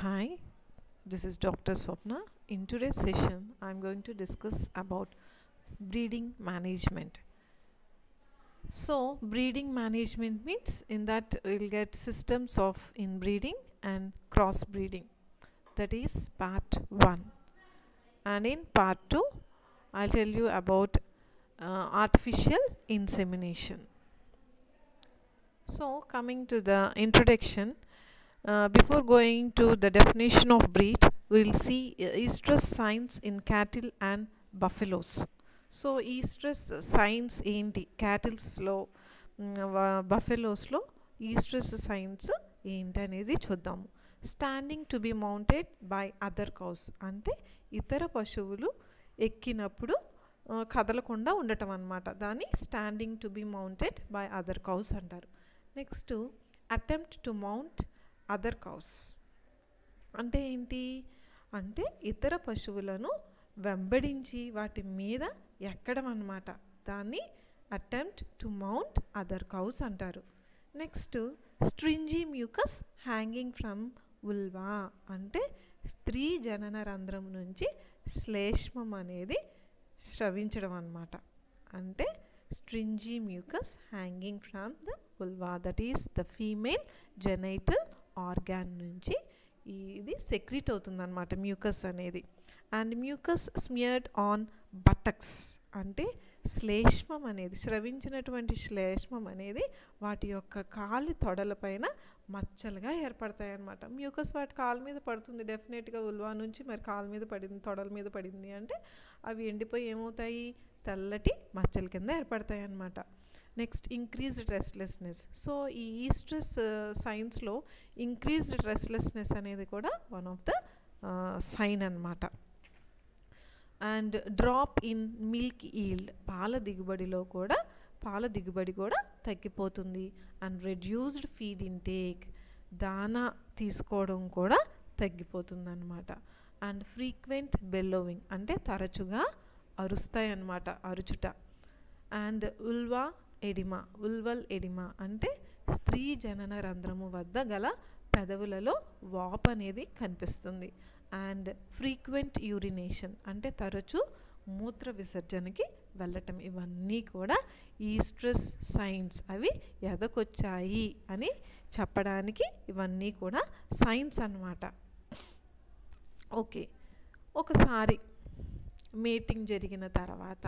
Hi, this is Dr. Swapna. In today's session, I'm going to discuss about breeding management. So, breeding management means in that we'll get systems of inbreeding and crossbreeding. That is part 1. And in part 2, I'll tell you about uh, artificial insemination. So, coming to the introduction, uh, before going to the definition of breed, we'll see uh, estrus signs in cattle and buffaloes. So ఈ oestrus signs ఏంటి క్యాటిల్స్లో బఫెలోస్లో ఈ oestrus signs ఏంటి అనేది చూద్దాము standing to be mounted by other cows అంటే ఇతర పశువులు ఎక్కినప్పుడు ఆ, కదలకుండా ఉండటం అన్నమాట దాన్ని standing to be mounted by other cows అంటారు next attempt to mount other cows అంటే ఏంటి అంటే ఇతర పశువులను వెంబడించి వాటి మీద ఎక్కడం అన్నమాట దాన్ని attempt to mount other cows అంటారు next stringy mucus hanging from vulva అంటే స్త్రీ జనన రంధ్రం నుంచి శ్లేష్మం అనేది స్రవించడం అన్నమాట అంటే stringy mucus hanging from the vulva that is the female genital organ నుంచి ఇది సెక్రీట్ అవుతుందన్నమాట మ్యూకస్ అనేది and mucus smeared on buttocks అంటే శ్లేష్మం అనేది స్రవించినటువంటి శ్లేష్మం అనేది వాటి యొక్క కాలి తొడలపైన మచ్చలుగా ఏర్పడతాయి అన్నమాట మ్యూకస్ వాటి కాలు మీద పడుతుంది డెఫినెట్గా ఉల్వా నుంచి మరి కాలు మీద పడింది తొడల మీద పడింది అంటే అవి ఎండిపోయి ఏమవుతాయి తెల్లటి మచ్చల కింద ఏర్పడతాయి అన్నమాట నెక్స్ట్ ఇంక్రీజ్డ్ రెస్ట్లెస్నెస్ సో ఈ ఈస్ట్రెస్ సైన్స్లో ఇంక్రీజ్డ్ రెస్ట్లెస్నెస్ అనేది కూడా వన్ ఆఫ్ ద సైన్ అన్నమాట and drop in milk yield పాల దిగుబడిలో కూడా పాల దిగుబడి కూడా తగ్గిపోతుంది అండ్ రెడ్యూస్డ్ ఫీడ్ ఇంటేక్ దానా తీసుకోవడం కూడా తగ్గిపోతుంది అనమాట అండ్ ఫ్రీక్వెంట్ బెల్లోవింగ్ అంటే తరచుగా అరుస్తాయి అన్నమాట అరుచుట and vulva oedema vulval oedema అంటే స్త్రీ జనన రంధ్రము వద్ద గల పెదవులలో వాప్ అనేది కనిపిస్తుంది అండ్ ఫ్రీక్వెంట్ యూరినేషన్ అంటే తరచూ మూత్ర విసర్జనకి వెళ్ళటం ఇవన్నీ కూడా ఈ స్ట్రెస్ సైన్స్ అవి ఎదకొచ్చాయి అని చెప్పడానికి ఇవన్నీ కూడా సైన్స్ అన్నమాట ఓకే ఒకసారి మీటింగ్ జరిగిన తర్వాత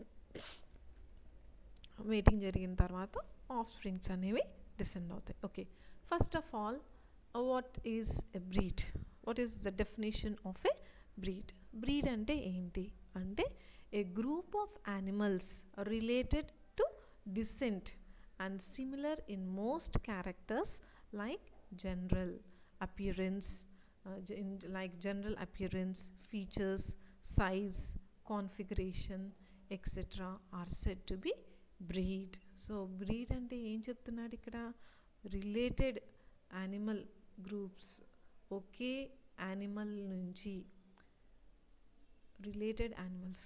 మీటింగ్ జరిగిన తర్వాత ఆఫ్ స్ప్రింగ్స్ అనేవి డిసెండ్ అవుతాయి okay first of all what is a breed what is the definition of a breed breed అంటే ఏంటి అంటే a group of animals related to descent and similar in most characters like general appearance like general appearance features size configuration etcetera are said to be breed so breed అంటే ఏం చెప్తున్నాడు ఇక్కడ related animal groups ఒకే animal నుంచి related animals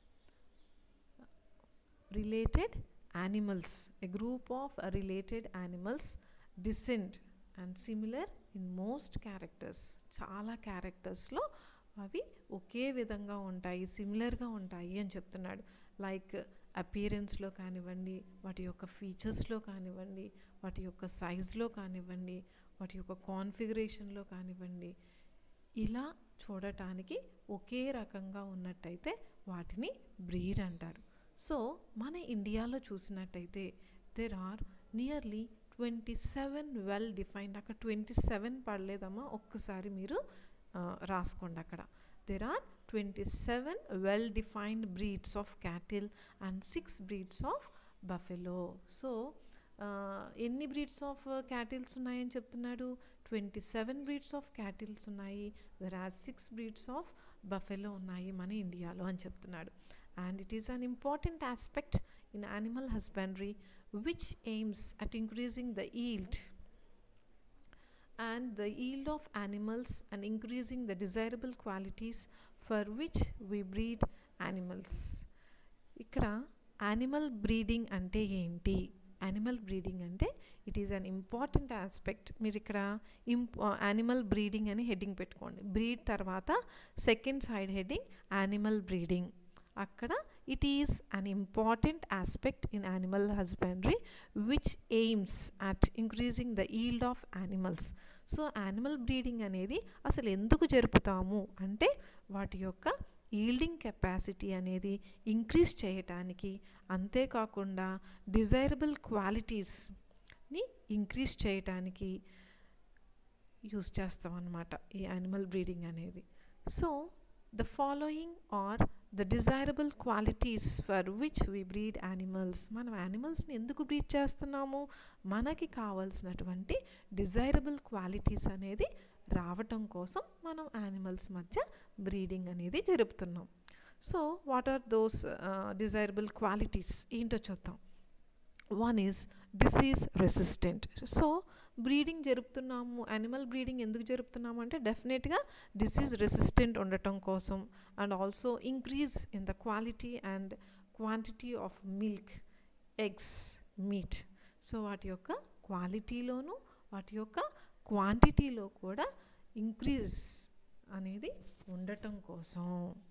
related animals a group of related animals descent and similar in most characters చాలా క్యారెక్టర్స్లో అవి ఒకే విధంగా ఉంటాయి సిమిలర్గా ఉంటాయి అని చెప్తున్నాడు లైక్ అపియరెన్స్లో కానివ్వండి వాటి యొక్క ఫీచర్స్లో కానివ్వండి వాటి యొక్క సైజులో కానివ్వండి వాటి యొక్క కాన్ఫిగరేషన్లో కానివ్వండి ఇలా చూడటానికి ఒకే రకంగా ఉన్నట్టయితే వాటిని బ్రీడ్ అంటారు సో మన ఇండియాలో చూసినట్టయితే there are nearly twenty seven well defined అక్కడ ట్వంటీ సెవెన్ పడలేదమ్మా ఒక్కసారి మీరు ఆ, రాసుకోండి అక్కడ there are twenty seven well defined breeds of cattle and six breeds of buffalo so ఎన్ని బ్రీడ్స్ ఆఫ్ క్యాటిల్స్ ఉన్నాయని చెప్తున్నాడు twenty seven breeds of cattles ఉన్నాయి whereas six breeds of buffalo ఉన్నాయి మన ఇండియాలో అని చెప్తున్నాడు and it is an important aspect in animal husbandry which aims at increasing the yield and the yield of animals and increasing the desirable qualities for which we breed animals ఇక్కడ animal breeding అంటే ఏంటి animal breeding అంటే it is an important aspect మీరు ఇక్కడ ఇంప్ animal breeding అని heading పెట్టుకోండి breed తర్వాత second side heading animal breeding అక్కడ it is an important aspect in animal husbandry which aims at increasing the yield of animals so animal breeding అనేది అసలు ఎందుకు జరుపుతాము అంటే వాటి యొక్క ఈల్డింగ్ కెపాసిటీ అనేది ఇంక్రీజ్ చేయటానికి అంతేకాకుండా డిజైరబుల్ క్వాలిటీస్ని ఇంక్రీజ్ చేయటానికి యూస్ చేస్తాం అన్నమాట ఈ యానిమల్ బ్రీడింగ్ అనేది so the following are the desirable qualities for which we breed animals మనం యానిమల్స్ని ఎందుకు బ్రీడ్ చేస్తున్నాము మనకి కావాల్సినటువంటి డిజైరబుల్ క్వాలిటీస్ అనేది రావటం కోసం మనం యానిమల్స్ మధ్య బ్రీడింగ్ అనేది జరుపుతున్నాం so what are those desirable qualities ఏంటో చూద్దాం one is disease resistant so breeding జరుపుతున్నాము యానిమల్ బ్రీడింగ్ ఎందుకు జరుపుతున్నాము అంటే డెఫినెట్గా డిసీజ్ రెసిస్టెంట్ ఉండటం కోసం and also increase in the quality and quantity of milk eggs meat so వాటి యొక్క క్వాలిటీలోను వాటి యొక్క క్వాంటిటీలో కూడా ఇంక్రీజ్ అనేది ఉండటం కోసం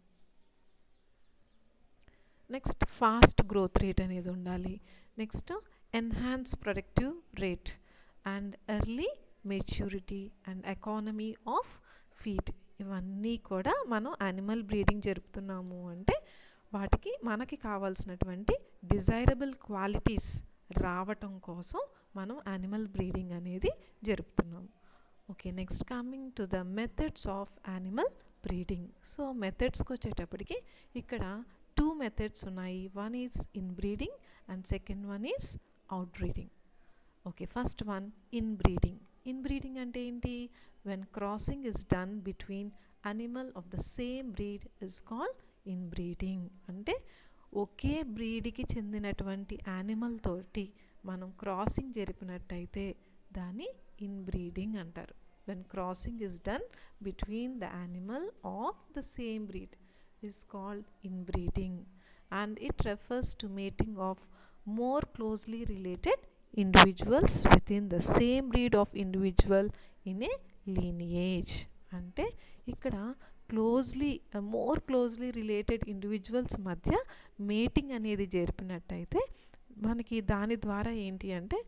నెక్స్ట్ ఫాస్ట్ గ్రోత్ రేట్ అనేది ఉండాలి next enhance productive rate and early maturity and economy of feed ఇవన్నీ కూడా మనం యానిమల్ బ్రీడింగ్ జరుపుతున్నాము అంటే వాటికి మనకి కావాల్సినటువంటి డిజైరబుల్ క్వాలిటీస్ రావటం కోసం మనం యానిమల్ బ్రీడింగ్ అనేది జరుపుతున్నాము okay next coming to the methods of animal breeding so మెథడ్స్కి వచ్చేటప్పటికి ఇక్కడ టూ మెథడ్స్ ఉన్నాయి one is inbreeding and second one is outbreeding okay first one inbreeding inbreeding అంటే ఏంటి when crossing is done between animal of the same breed is called inbreeding అంటే ఒకే బ్రీడ్కి చెందినటువంటి animal తోటి మనం crossing జరిపినట్టయితే దాన్ని ఇన్ బ్రీడింగ్ అంటారు when crossing is done between the animal of the same breed is called inbreeding and it refers to mating of more closely related individuals within the same breed of individual in a lineage అంటే ఇక్కడ closely more closely related individuals మధ్య mating అనేది జరిపినట్టయితే మనకి దాని ద్వారా ఏంటి అంటే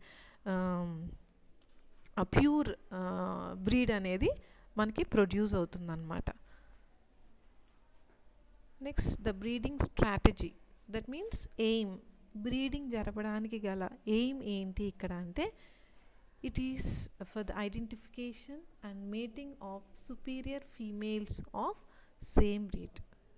ప్యూర్ బ్రీడ్ అనేది మనకి ప్రొడ్యూస్ అవుతుందన్నమాట next the breeding strategy that means aim breeding జరపడానికి గల ఎయిమ్ ఏంటి ఇక్కడ అంటే it is for the identification and mating of superior females of same breed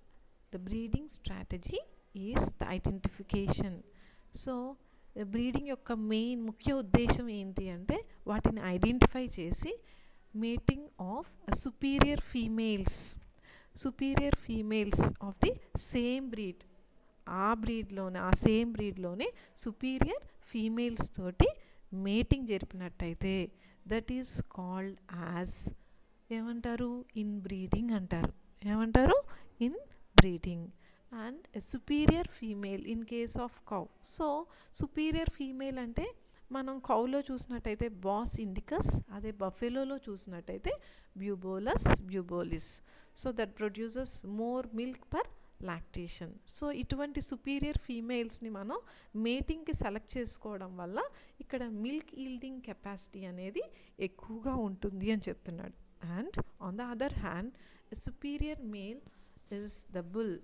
the breeding strategy is the identification so breeding యొక్క main ముఖ్య ఉద్దేశం ఏంటి అంటే వాటిని ఐడెంటిఫై చేసి mating of superior females superior females of the same breed ఆ బ్రీడ్లోనే ఆ సేమ్ బ్రీడ్లోనే సుపీరియర్ ఫీమేల్స్ తోటి మేటింగ్ జరిపినట్టయితే దట్ ఈస్ కాల్డ్ యాజ్ ఏమంటారు ఇన్ బ్రీడింగ్ అంటారు ఏమంటారు inbreeding and superior female in case of cow so superior female అంటే మనం కౌలో చూసినట్టయితే బాస్ ఇండికస్ అదే బఫెలోలో చూసినట్టయితే Bubalus bubalis so that produces more milk per lactation so ఇటువంటి సుపీరియర్ ఫీమేల్స్ని మనం మేటింగ్కి సెలెక్ట్ చేసుకోవడం వల్ల ఇక్కడ మిల్క్ ఈల్డింగ్ కెపాసిటీ అనేది ఎక్కువగా ఉంటుంది అని చెప్తున్నాడు and on the other hand superior male is the bull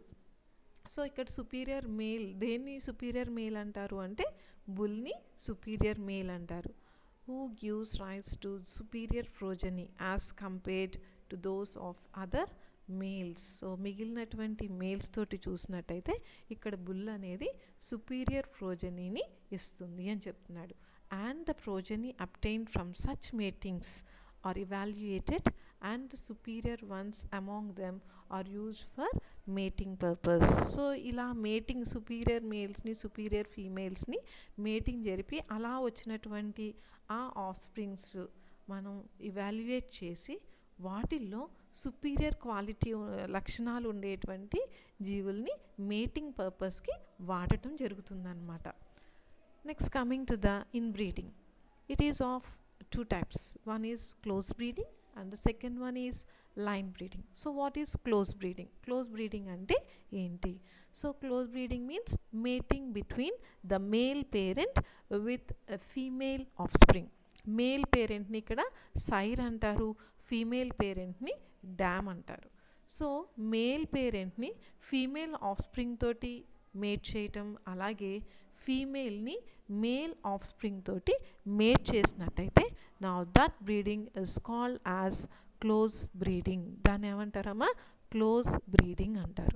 so ఇక్కడ సుపీరియర్ మేల్ దేన్ని సుపీరియర్ మేల్ అంటారు అంటే బుల్ని సుపీరియర్ మేల్ అంటారు who gives rights to superior progeny as compared to those of other males so మిగిలినటువంటి males తోటి చూసినట్టయితే ఇక్కడ బుల్ అనేది సుపీరియర్ ప్రోజనీని ఇస్తుంది అని చెప్తున్నాడు and the progeny obtained from such matings are evaluated and the superior ones among them are used for mating purpose so ఇలా mating superior మేల్స్ని సుపీరియర్ ఫీమేల్స్ని మేటింగ్ జరిపి అలా వచ్చినటువంటి ఆ ఆఫ్స్ప్రింగ్స్ మనం ఇవాల్యుయేట్ చేసి వాటిల్లో సుపీరియర్ క్వాలిటీ లక్షణాలు ఉండేటువంటి జీవుల్ని మేటింగ్ పర్పస్కి వాడటం జరుగుతుందన్నమాట Next, coming to the inbreeding, it is of two types. One is close breeding, and the second one is line breeding. So, what is close breeding? Close breeding ante enti? So, close breeding means mating between the male parent with a female offspring. Male పేరెంట్ని ఇక్కడ sire అంటారు female పేరెంట్ని dam అంటారు so male పేరెంట్ని female offspring తోటి mate చేయటం అలాగే ఫీమేల్ని మేల్ ఆఫ్స్ప్రింగ్ తోటి మేట్ చేసినట్టయితే నా that breeding is called as close breeding దాన్ని ఏమంటారమ్మా క్లోజ్ బ్రీడింగ్ అంటారు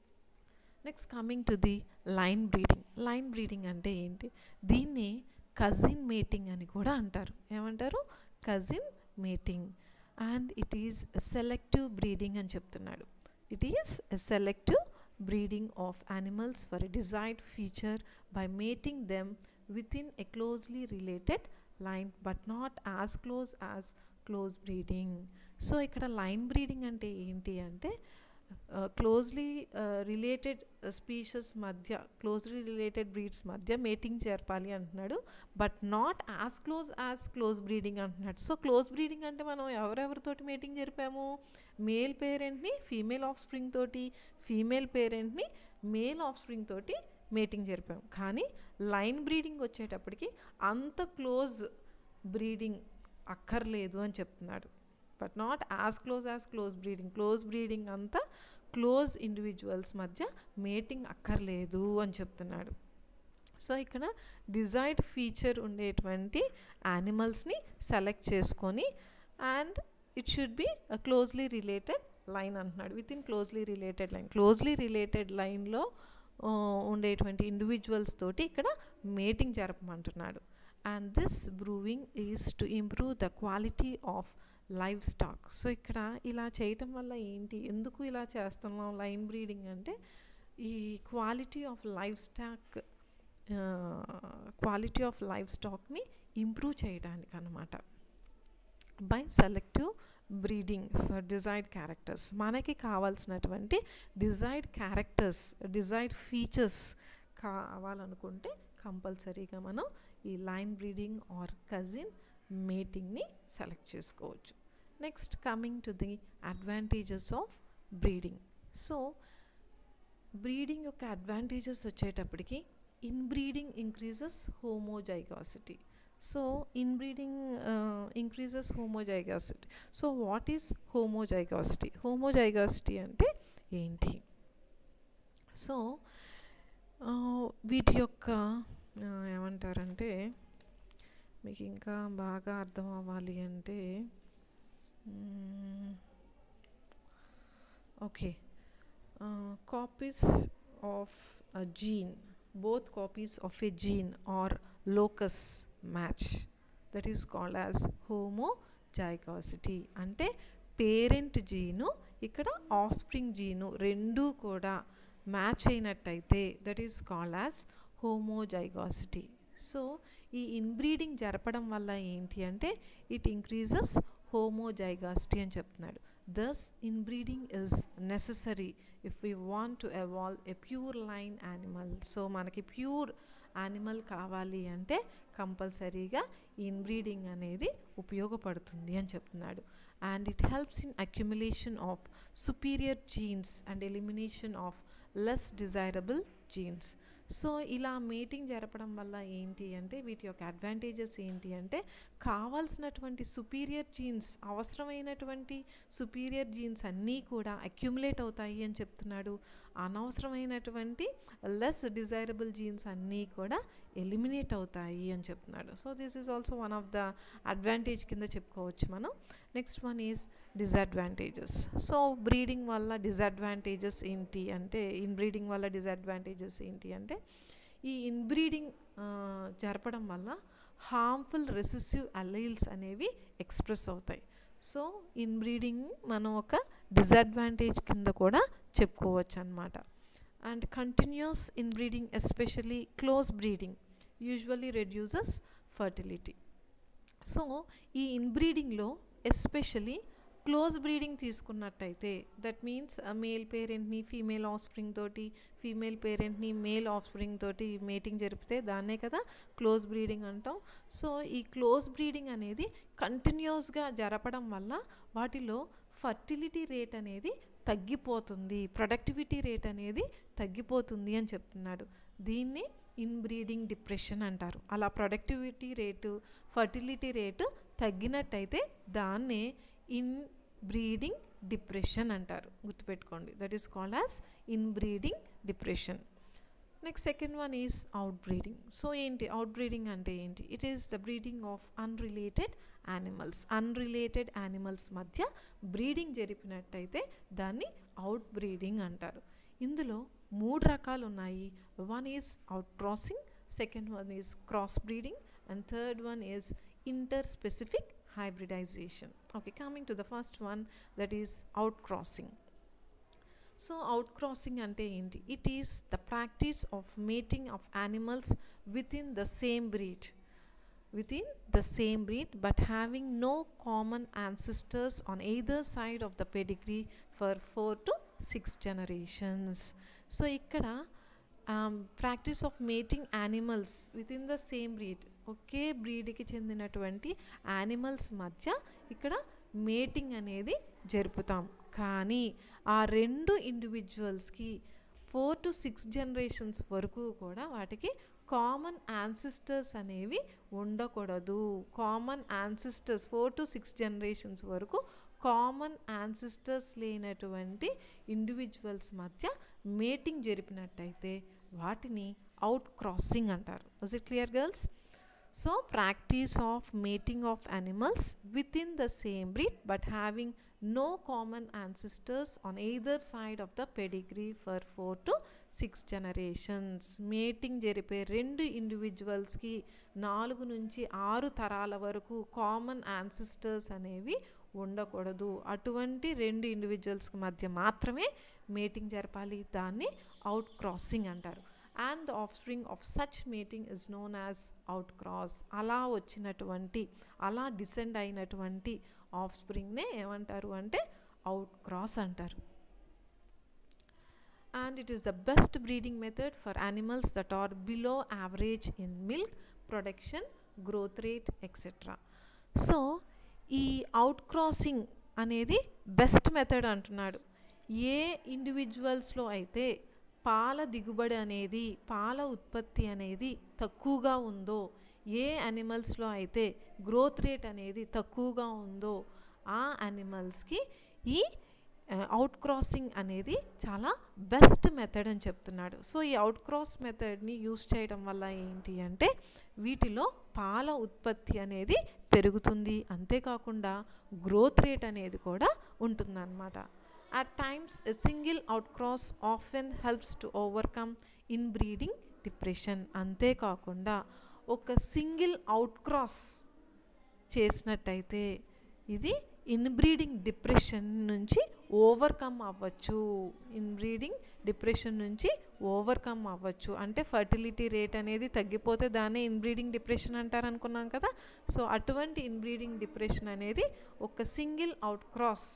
next coming to the line breeding line breeding అంటే ఏంటి దీన్ని కజిన్ మేటింగ్ అని కూడా అంటారు ఏమంటారు cousin mating and it is selective breeding అని చెప్తున్నాడు it is selective breeding of animals for a desired feature by mating them within a closely related line but not as close as close breeding so ఇక్కడ line breeding అంటే ఏంటి అంటే closely related species మధ్య closely related breeds మధ్య mating చేర్పాలి అంటున్నాడు but not as close as close breeding అంటున్నాడు so close breeding అంటే మనం ఎవరెవరితోటి మేటింగ్ జరిపాము మేల్ పేరెంట్ని ఫీమేల్ ఆఫ్ స్ప్రింగ్ తోటి ఫీమేల్ పేరెంట్ని మేల్ ఆఫ్ స్ప్రింగ్ తోటి మేటింగ్ జరిపాము కానీ లైన్ బ్రీడింగ్ వచ్చేటప్పటికి అంత క్లోజ్ బ్రీడింగ్ అక్కర్లేదు అని చెప్తున్నాడు but not as close as close breeding close breeding అంతా క్లోజ్ ఇండివిజువల్స్ మధ్య మేటింగ్ అక్కర్లేదు అని చెప్తున్నాడు సో ఇక్కడ డిజైర్డ్ ఫీచర్ ఉండేటువంటి యానిమల్స్ని సెలెక్ట్ చేసుకొని and it should be closely related line అంటున్నాడు within closely related line closely related లైన్లో ఉండేటువంటి ఇండివిజువల్స్ తోటి ఇక్కడ మేటింగ్ జరపమంటున్నాడు and this breeding is to improve the quality of livestock so ఇక్కడ ఇలా చేయటం వల్ల ఏంటి ఎందుకు ఇలా చేస్తున్నాం లైన్ బ్రీడింగ్ అంటే ఈ quality of livestock quality of లైవ్ స్టాక్ని ఇంప్రూవ్ చేయడానికి అనమాట by selective breeding for desired characters మనకి కావాల్సినటువంటి డిజైర్డ్ క్యారెక్టర్స్ డిజైర్డ్ ఫీచర్స్ కావాలనుకుంటే కంపల్సరీగా మనం ఈ లైన్ బ్రీడింగ్ ఆర్ కజిన్ మేటింగ్ని సెలెక్ట్ చేసుకోవచ్చు next coming to the advantages of breeding so breeding యొక్క అడ్వాంటేజెస్ వచ్చేటప్పటికి inbreeding increases homozygosity so inbreeding increases homozygosity so what is homozygosity homozygosity అంటే ఏంటి సో వీటి యొక్క ఏమంటారంటే మీకు ఇంకా బాగా అర్థం అవ్వాలి అంటే okay copies of a gene both copies of a gene or locus match that is called as homozygosity అంటే పేరెంట్ జీను ఇక్కడ ఆఫ్స్ప్రింగ్ జీను రెండు కూడా మ్యాచ్ అయినట్టయితే that is called as homozygosity so ఈ ఇన్బ్రీడింగ్ జరపడం వల్ల ఏంటి అంటే ఇట్ ఇంక్రీజెస్ హోమోజైగాసిటీ అని చెప్తున్నాడు thus inbreeding is necessary if we want to evolve a pure line animal so మనకి ప్యూర్ యానిమల్ కావాలి అంటే కంపల్సరీగా ఇన్బ్రీడింగ్ అనేది ఉపయోగపడుతుంది అని చెప్తున్నాడు and it helps in accumulation of superior genes and elimination of less desirable genes so ఇలా meeting జరపడం వల్ల ఏంటి అంటే వీటి యొక్క అడ్వాంటేజెస్ ఏంటి అంటే కావాల్సినటువంటి సుపీరియర్ జీన్స్ అవసరమైనటువంటి సుపీరియర్ జీన్స్ అన్నీ కూడా అక్యుములేట్ అవుతాయి అని చెప్తున్నాడు అనవసరమైనటువంటి లెస్ డిజైరబుల్ జీన్స్ అన్నీ కూడా ఎలిమినేట్ అవుతాయి అని చెప్తున్నాడు so this is also one of the advantage కింద చెప్పుకోవచ్చు మనం next one is disadvantages so breeding వల్ల డిసడ్వాంటేజెస్ ఏంటి అంటే ఇన్ బ్రీడింగ్ వల్ల డిసడ్వాంటేజెస్ ఏంటి అంటే ఈ ఇన్బ్రీడింగ్ జరపడం వల్ల హార్మ్ఫుల్ రెసిసివ్ అలైల్స్ అనేవి ఎక్స్ప్రెస్ అవుతాయి సో ఇన్బ్రీడింగ్ మనం ఒక డిసడ్వాంటేజ్ కింద కూడా చెప్పుకోవచ్చు అనమాట and continuous inbreeding especially close breeding usually reduces fertility so ఈ ఇన్బ్రీడింగ్లో ఎస్పెషలీ క్లోజ్ బ్రీడింగ్ తీసుకున్నట్టయితే దట్ మీన్స్ మేల్ పేరెంట్ని ఫీమేల్ ఆఫ్ స్ప్రింగ్ తోటి ఫీమేల్ పేరెంట్ని మేల్ ఆఫ్ స్ప్రింగ్ తోటి మేటింగ్ జరిపితే దాన్నే కదా క్లోజ్ బ్రీడింగ్ అంటాం సో ఈ క్లోజ్ బ్రీడింగ్ అనేది కంటిన్యూస్గా జరపడం వల్ల వాటిలో ఫర్టిలిటీ రేట్ అనేది తగ్గిపోతుంది ప్రొడక్టివిటీ రేట్ అనేది తగ్గిపోతుంది అని చెప్తున్నాడు దీన్ని ఇన్బ్రీడింగ్ డిప్రెషన్ అంటారు అలా ప్రొడక్టివిటీ రేటు ఫర్టిలిటీ రేటు తగ్గినట్టయితే దాన్నే ఇన్ బ్రీడింగ్ డిప్రెషన్ అంటారు గుర్తుపెట్టుకోండి that is called as inbreeding depression next second one is outbreeding so ఏంటి అవుట్ బ్రీడింగ్ అంటే ఏంటి it is the breeding of unrelated animals unrelated animals మధ్య breeding జరిపినట్టయితే దాన్ని అవుట్ బ్రీడింగ్ అంటారు ఇందులో మూడు రకాలు ఉన్నాయి one is outcrossing second one is crossbreeding and third one is interspecific hybridization okay coming to the first one that is outcrossing so outcrossing అంటే ఏంటి it is the practice of mating of animals within the same breed within the same breed but having no common ancestors on either side of the pedigree for four to six generations so ఇక్కడ practice of mating animals within the same breed ఒకే బ్రీడ్కి చెందినటువంటి యానిమల్స్ మధ్య ఇక్కడ mating అనేది జరుపుతాం కానీ ఆ రెండు ఇండివిజువల్స్కి ఫోర్ టు సిక్స్ జనరేషన్స్ వరకు కూడా వాటికి కామన్ యాన్సిస్టర్స్ అనేవి ఉండకూడదు common ancestors four to six generations వరకు కామన్ యాన్సిస్టర్స్ లేనటువంటి ఇండివిజువల్స్ మధ్య మేటింగ్ జరిపినట్టయితే వాటిని అవుట్ క్రాసింగ్ అంటారు was it clear girls so practice of mating of animals within the same breed but having no common ancestors on either side of the pedigree for four to six generations mating జరిపే రెండు ఇండివిజువల్స్కి నాలుగు నుంచి ఆరు తరాల వరకు common ancestors అనేవి ఉండకూడదు అటువంటి రెండు ఇండివిజువల్స్కి మధ్య మాత్రమే మేటింగ్ జరపాలి దాన్ని అవుట్ క్రాసింగ్ అంటారు and the offspring of such meeting is known as outcross అలా వచ్చినటువంటి అలా డిసెండ్ అయినటువంటి ఆఫ్ స్ప్రింగ్నే ఏమంటారు అంటే అవుట్ క్రాస్ అంటారు and it is the best breeding method for animals that are below average in milk production growth rate etc so ఈ అవుట్ క్రాసింగ్ అనేది బెస్ట్ మెథడ్ అంటున్నాడు ఏ ఇండివిజువల్స్లో అయితే పాల దిగుబడి అనేది పాల ఉత్పత్తి అనేది తక్కువగా ఉందో ఏ యానిమల్స్లో అయితే గ్రోత్ రేట్ అనేది తక్కువగా ఉందో ఆ యానిమల్స్కి ఈ అవుట్ క్రాసింగ్ అనేది చాలా బెస్ట్ మెథడ్ అని చెప్తున్నాడు సో ఈ అవుట్ క్రాస్ మెథడ్ని యూస్ చేయడం వల్ల ఏంటి అంటే వీటిలో పాల ఉత్పత్తి అనేది పెరుగుతుంది అంతేకాకుండా గ్రోత్ రేట్ అనేది కూడా ఉంటుందన్నమాట at times a single outcross often helps to overcome inbreeding depression అంతేకాకుండా ఒక సింగిల్ అవుట్ క్రాస్ చేసినట్టయితే ఇది ఇన్బ్రీడింగ్ డిప్రెషన్ నుంచి ఓవర్కమ్ అవ్వచ్చు ఇన్బ్రీడింగ్ డిప్రెషన్ నుంచి ఓవర్కమ్ అవ్వచ్చు అంటే ఫర్టిలిటీ రేట్ అనేది తగ్గిపోతే దాన్ని ఇన్బ్రీడింగ్ డిప్రెషన్ అంటారు అనుకున్నాం కదా సో అటువంటి ఇన్బ్రీడింగ్ డిప్రెషన్ అనేది ఒక సింగిల్ అవుట్ క్రాస్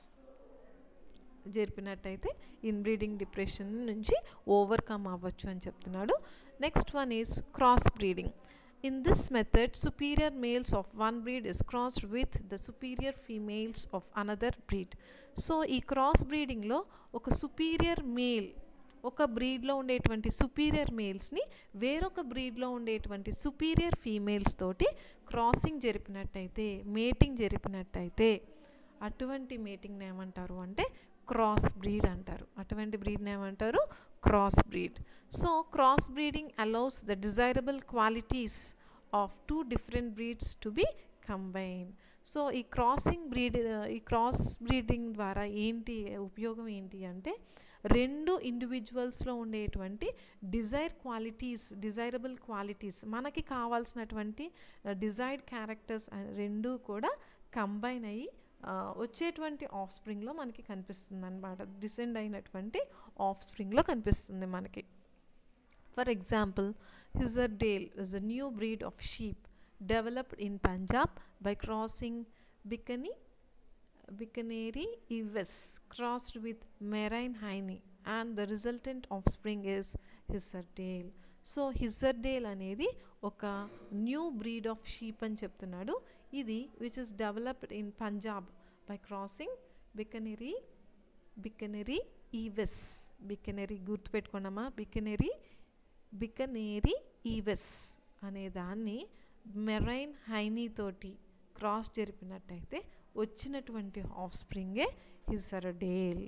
జరిపినట్టయితే ఇన్బ్రీడింగ్ డిప్రెషన్ నుంచి ఓవర్కమ్ అవ్వచ్చు అని చెప్తున్నాడు next one is crossbreeding In this method, superior males of one breed is crossed with the superior females of another breed. So ఈ క్రాస్ బ్రీడింగ్లో ఒక సుపీరియర్ మేల్ ఒక బ్రీడ్లో ఉండేటువంటి సుపీరియర్ మేల్స్ని వేరొక బ్రీడ్లో ఉండేటువంటి సుపీరియర్ ఫీమేల్స్ తోటి క్రాసింగ్ జరిపినట్టయితే మేటింగ్ జరిపినట్టయితే అటువంటి మేటింగ్ని ఏమంటారు అంటే క్రాస్ బ్రీడ్ అంటారు అటువంటి బ్రీడ్ని ఏమంటారు crossbreed so crossbreeding allows the desirable qualities of two different breeds to be combine so ఈ క్రాసింగ్ బ్రీడ్ ఈ క్రాస్ బ్రీడింగ్ ద్వారా ఏంటి ఉపయోగం ఏంటి అంటే రెండు ఇండివిజువల్స్లో ఉండేటువంటి డిజైర్ క్వాలిటీస్ డిజైరబుల్ క్వాలిటీస్ మనకి కావాల్సినటువంటి డిజైర్డ్ క్యారెక్టర్స్ రెండు కూడా కంబైన్ అయ్యి వచ్చేటువంటి ఆఫ్ స్ప్రింగ్లో మనకి కనిపిస్తుంది అనమాట డిసెండ్ అయినటువంటి ఆఫ్ స్ప్రింగ్లో కనిపిస్తుంది మనకి for example Hissardale is a new breed of sheep developed in Punjab by crossing బికనీ Bikaneri ewes crossed with merino హైనీ and the resultant offspring is Hissardale so Hissardale అనేది ఒక న్యూ బ్రీడ్ ఆఫ్ షీప్ అని చెప్తున్నాడు ఇది which is developed in Punjab by crossing Bikaneri Bikaneri ewes Bikaneri గుర్తుపెట్టుకున్నామా Bikaneri Bikaneri ewes అనే దాన్ని మెరైన్ హైనీ తోటి క్రాస్ జరిపినట్టయితే వచ్చినటువంటి ఆఫ్ స్ప్రింగే హిజరడేల్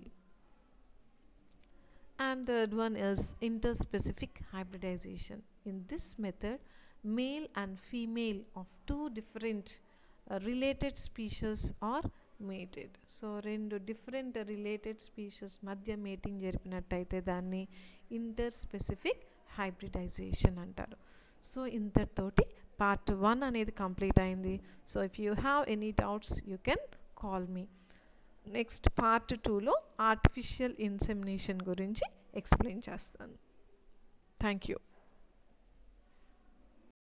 and third one is interspecific hybridization in this method male and female of two different uh, related species are mated సో రెండు డిఫరెంట్ రిలేటెడ్ స్పీషీస్ మధ్య మేటింగ్ జరిపినట్టయితే దాన్ని ఇంటర్ స్పెసిఫిక్ హైబ్రిడైజేషన్ అంటారు సో ఇంతటితోటి పార్ట్ వన్ అనేది కంప్లీట్ అయింది so if you have any doubts you can call me next part టూలో ఆర్టిఫిషియల్ ఇన్సెమినేషన్ గురించి ఎక్స్ప్లెయిన్ చేస్తాను థ్యాంక్ యూ